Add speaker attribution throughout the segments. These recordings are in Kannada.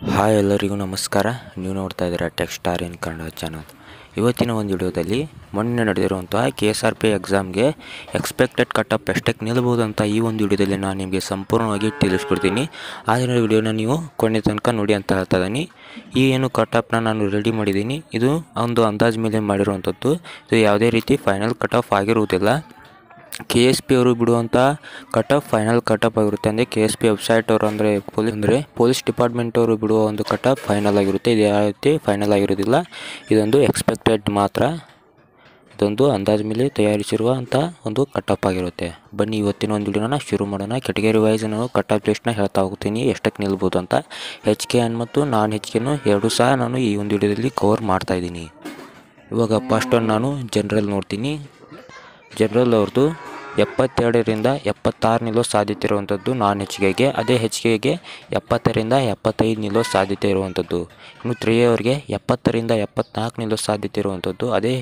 Speaker 1: ಹಾಯ್ ಎಲ್ಲರಿಗೂ ನಮಸ್ಕಾರ ನೀವು ನೋಡ್ತಾ ಇದ್ದೀರಾ tech star in Kannada channel ಇವತ್ತಿನ ಒಂದು ವಿಡಿಯೋದಲ್ಲಿ ಮೊನ್ನೆ ನಡೆದಿರುವಂತಹ ಕೆ ಎಸ್ ಆರ್ ಪಿ ಎಕ್ಸಾಮ್ಗೆ ಎಕ್ಸ್ಪೆಕ್ಟೆಡ್ ಕಟ್ ಎಷ್ಟಕ್ಕೆ ನಿಲ್ಬೋದು ಅಂತ ಈ ಒಂದು ವಿಡಿಯೋದಲ್ಲಿ ನಾನು ನಿಮಗೆ ಸಂಪೂರ್ಣವಾಗಿ ತಿಳಿಸ್ಕೊಡ್ತೀನಿ ಆದರೆ ವಿಡಿಯೋನ ನೀವು ಕೊನೆ ತನಕ ನೋಡಿ ಅಂತ ಹೇಳ್ತಾ ಇದ್ದೀನಿ ಈ ಏನು ಕಟ್ ಆಫ್ನ ನಾನು ರೆಡಿ ಮಾಡಿದ್ದೀನಿ ಇದು ಒಂದು ಅಂದಾಜು ಮೇಲೆ ಮಾಡಿರುವಂಥದ್ದು ಇದು ಯಾವುದೇ ರೀತಿ ಫೈನಲ್ ಕಟ್ ಆಫ್ ಆಗಿರುವುದಿಲ್ಲ ಕೆ ಎಸ್ ಪಿ ಅವರು ಬಿಡುವಂಥ cut off final cut off ಆಗಿರುತ್ತೆ ಅಂದರೆ ಕೆ ಎಸ್ ಪಿ ವೆಬ್ಸೈಟ್ ಅವರು ಅಂದರೆ ಪೊಲೀಸ್ ಅಂದರೆ ಪೊಲೀಸ್ ಡಿಪಾರ್ಟ್ಮೆಂಟ್ ಅವರು ಬಿಡುವ ಒಂದು ಕಟ್ ಆಫ್ ಫೈನಲ್ ಆಗಿರುತ್ತೆ ಇದು ಯಾವ ರೀತಿ ಫೈನಲ್ ಆಗಿರೋದಿಲ್ಲ ಇದೊಂದು ಎಕ್ಸ್ಪೆಕ್ಟೆಡ್ ಮಾತ್ರ ಇದೊಂದು ಅಂದಾಜು ಮೇಲೆ ತಯಾರಿಸಿರುವಂಥ ಒಂದು ಕಟ್ ಆಫ್ ಆಗಿರುತ್ತೆ ಬನ್ನಿ ಇವತ್ತಿನ ಒಂದು ವಿಡಿಯೋನ ಶುರು ಮಾಡೋಣ ಕೆಟಗರಿ ವೈಸ್ ನಾನು ಕಟ್ ಆಫ್ ಲಿಸ್ಟ್ನ ಹೇಳ್ತಾ ಹೋಗ್ತೀನಿ ಎಷ್ಟಕ್ಕೆ ನಿಲ್ಬೋದು ಅಂತ ಹೆಚ್ ಕೆ ಎನ್ ಮತ್ತು ನಾನ್ ಹೆಚ್ ಕೆನು ಎರಡೂ ಸಹ ನಾನು ಈ ಒಂದು ವಿಡಿಯೋದಲ್ಲಿ ಕವರ್ ಮಾಡ್ತಾ ಇದ್ದೀನಿ ಇವಾಗ ಫಸ್ಟ್ ನಾನು ಜನರಲ್ ನೋಡ್ತೀನಿ ಜನರಲ್ ಅವ್ರದ್ದು ಎಪ್ಪತ್ತೆರಡರಿಂದ ಎಪ್ಪತ್ತಾರು ನಿಲ್ಲೋ ಸಾಧ್ಯತೆ ಇರುವಂಥದ್ದು ನಾನ್ ಹೆಚ್ಚಿಗೆಗೆ ಅದೇ ಹೆಚ್ಚಿಗೆಗೆ ಎಪ್ಪತ್ತರಿಂದ ಎಪ್ಪತ್ತೈದು ನಿಲ್ಲೋ ಸಾಧ್ಯತೆ ಇರುವಂಥದ್ದು ಇನ್ನು ತ್ರೀ ಅವರಿಗೆ ಎಪ್ಪತ್ತರಿಂದ ಎಪ್ಪತ್ನಾಲ್ಕು ನಿಲ್ಲೋ ಸಾಧ್ಯತೆ ಇರುವಂಥದ್ದು ಅದೇ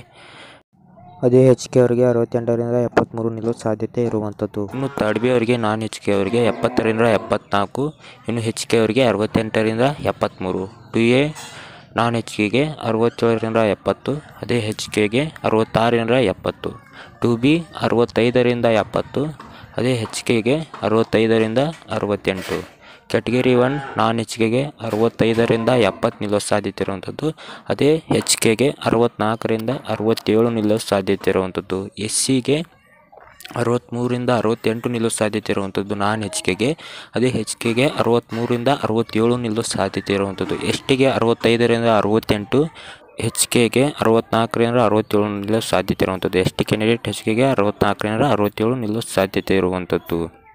Speaker 1: ಅದೇ ಎಚ್ ಕೆ ಅವರಿಗೆ ಅರವತ್ತೆಂಟರಿಂದ ಎಪ್ಪತ್ತ್ಮೂರು ನಿಲ್ಲೋ ಸಾಧ್ಯತೆ ಇರುವಂಥದ್ದು ಇನ್ನು ತರ್ಡ್ ಬಿ ಅವರಿಗೆ ನಾನ್ ಎಚ್ ಕೆ ಅವರಿಗೆ ಎಪ್ಪತ್ತರಿಂದ ಎಪ್ಪತ್ನಾಲ್ಕು ಇನ್ನು ಹೆಚ್ ಕೆ ಅವರಿಗೆ ಅರವತ್ತೆಂಟರಿಂದ ಎಪ್ಪತ್ತ್ಮೂರು ಟು ಎ ನಾನ್ ಎಚ್ ಕೆಗೆ ಅರವತ್ತೇಳರಿಂದ ಎಪ್ಪತ್ತು ಅದೇ ಹೆಚ್ ಕೆಗೆ ಅರವತ್ತಾರರಿಂದ ಎಪ್ಪತ್ತು ಟು ಬಿ ಅರವತ್ತೈದರಿಂದ ಎಪ್ಪತ್ತು ಅದೇ ಹೆಚ್ ಕೆಗೆ ಅರವತ್ತೈದರಿಂದ ಅರವತ್ತೆಂಟು ಕೆಟಗರಿ ಒನ್ ನಾನ್ ಎಚ್ ಕೆಗೆ ಅರವತ್ತೈದರಿಂದ ಎಪ್ಪತ್ತು ನಿಲ್ಲೋ ಸಾಧ್ಯತೆ ಇರುವಂಥದ್ದು ಅದೇ ಹೆಚ್ ಕೆಗೆ ಅರವತ್ತ್ನಾಲ್ಕರಿಂದ ಅರವತ್ತೇಳು ನಿಲ್ಲೋ ಸಾಧ್ಯತೆ ಇರುವಂಥದ್ದು ಎಸ್ ಸಿಗೆ ಅರವತ್ತ್ಮೂರಿಂದ ಅರವತ್ತೆಂಟು ನಿಲ್ಲೋ ಸಾಧ್ಯತೆ ಇರುವಂಥದ್ದು ನಾನ್ ಹೆಚ್ ಕೆಗೆ ಅದೇ ಹೆಚ್ ಕೆಗೆ ಅರವತ್ತ್ಮೂರಿಂದ ಅರವತ್ತೇಳು ನಿಲ್ಲೋ ಸಾಧ್ಯತೆ ಇರುವಂಥದ್ದು ಎಸ್ ಟಿಗೆ ಅರವತ್ತೈದರಿಂದ ಅರವತ್ತೆಂಟು ಹೆಚ್ ಕೆಗೆ ಅರವತ್ತ್ನಾಲ್ಕರಿಂದ ಅರವತ್ತೇಳು ನಿಲ್ಲೋ ಸಾಧ್ಯತೆ ಇರುವಂಥದ್ದು ಎಸ್ ಟಿ ಕ್ಯಾಂಡಿಡೇಟ್ ಹೆಚ್ ಕೆಗೆ ಅರವತ್ತ್ನಾಲ್ಕರಿಂದ ಅರವತ್ತೇಳು ನಿಲ್ಲೋ ಸಾಧ್ಯತೆ ಇರುವಂಥದ್ದು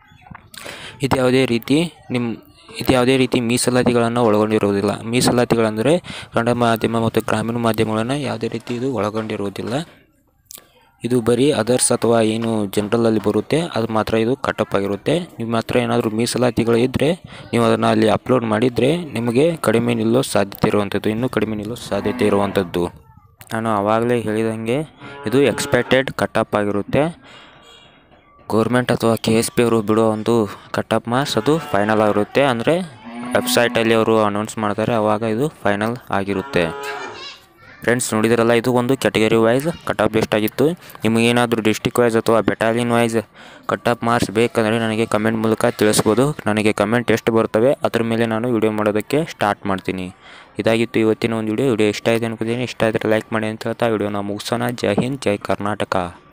Speaker 1: ಇದು ಯಾವುದೇ ರೀತಿ ನಿಮ್ಮ ಇದು ಯಾವುದೇ ರೀತಿ ಮೀಸಲಾತಿಗಳನ್ನು ಒಳಗೊಂಡಿರುವುದಿಲ್ಲ ಮೀಸಲಾತಿಗಳಂದರೆ ಕನ್ನಡ ಮಾಧ್ಯಮ ಮತ್ತು ಗ್ರಾಮೀಣ ಮಾಧ್ಯಮಗಳನ್ನು ಯಾವುದೇ ರೀತಿ ಇದು ಒಳಗೊಂಡಿರುವುದಿಲ್ಲ ಇದು ಬರೀ ಅದರ್ಸ್ ಅಥವಾ ಏನು ಜನರಲಲ್ಲಿ ಬರುತ್ತೆ ಅದು ಮಾತ್ರ ಇದು ಕಟಪ್ ಆಗಿರುತ್ತೆ ನಿಮ್ಮ ಹತ್ರ ಏನಾದರೂ ಮೀಸಲಾತಿಗಳು ಇದ್ದರೆ ನೀವು ಅದನ್ನು ಅಲ್ಲಿ ಅಪ್ಲೋಡ್ ಮಾಡಿದರೆ ನಿಮಗೆ ಕಡಿಮೆ ನಿಲ್ಲೋ ಸಾಧ್ಯತೆ ಇರುವಂಥದ್ದು ಇನ್ನೂ ಕಡಿಮೆ ನಿಲ್ಲೋ ಸಾಧ್ಯತೆ ಇರುವಂಥದ್ದು ನಾನು ಆವಾಗಲೇ ಹೇಳಿದಂಗೆ ಇದು ಎಕ್ಸ್ಪೆಕ್ಟೆಡ್ ಕಟಪ್ ಆಗಿರುತ್ತೆ ಗೌರ್ಮೆಂಟ್ ಅಥವಾ ಕೆ ಎಸ್ ಪಿ ಅವರು ಬಿಡೋ ಒಂದು ಕಟ್ ಆಫ್ ಮಾರ್ಕ್ಸ್ ಅದು ಫೈನಲ್ ಆಗಿರುತ್ತೆ ಅಂದರೆ ವೆಬ್ಸೈಟಲ್ಲಿ ಅವರು ಅನೌನ್ಸ್ ಮಾಡ್ತಾರೆ ಆವಾಗ ಇದು ಫೈನಲ್ ಆಗಿರುತ್ತೆ ಫ್ರೆಂಡ್ಸ್ ನೋಡಿದ್ರಲ್ಲ ಇದು ಒಂದು category wise cut off list ಆಗಿತ್ತು ನಿಮಗೇನಾದರೂ ಡಿಸ್ಟಿಕ್ ವೈಸ್ ಅಥವಾ battalion wise cut off marks ಬೇಕಂದರೆ ನನಗೆ ಕಮೆಂಟ್ ಮೂಲಕ ತಿಳಿಸ್ಬೋದು ನನಗೆ ಕಮೆಂಟ್ ಎಷ್ಟು ಬರ್ತವೆ ಅದ್ರ ಮೇಲೆ ನಾನು ವಿಡಿಯೋ ಮಾಡೋದಕ್ಕೆ ಸ್ಟಾರ್ಟ್ ಮಾಡ್ತೀನಿ ಇದಾಗಿತ್ತು ಇವತ್ತಿನ ಒಂದು ವಿಡಿಯೋ ವಿಡಿಯೋ ಇಷ್ಟ ಆಯಿತು ಅನ್ಕೋತೀನಿ ಇಷ್ಟ ಆದರೆ ಲೈಕ್ ಮಾಡಿ ಅಂತ ಹೇಳ್ತಾ ವಿಡಿಯೋನ ಮುಗಿಸೋಣ ಜೈ ಹಿಂದ್ ಜೈ ಕರ್ನಾಟಕ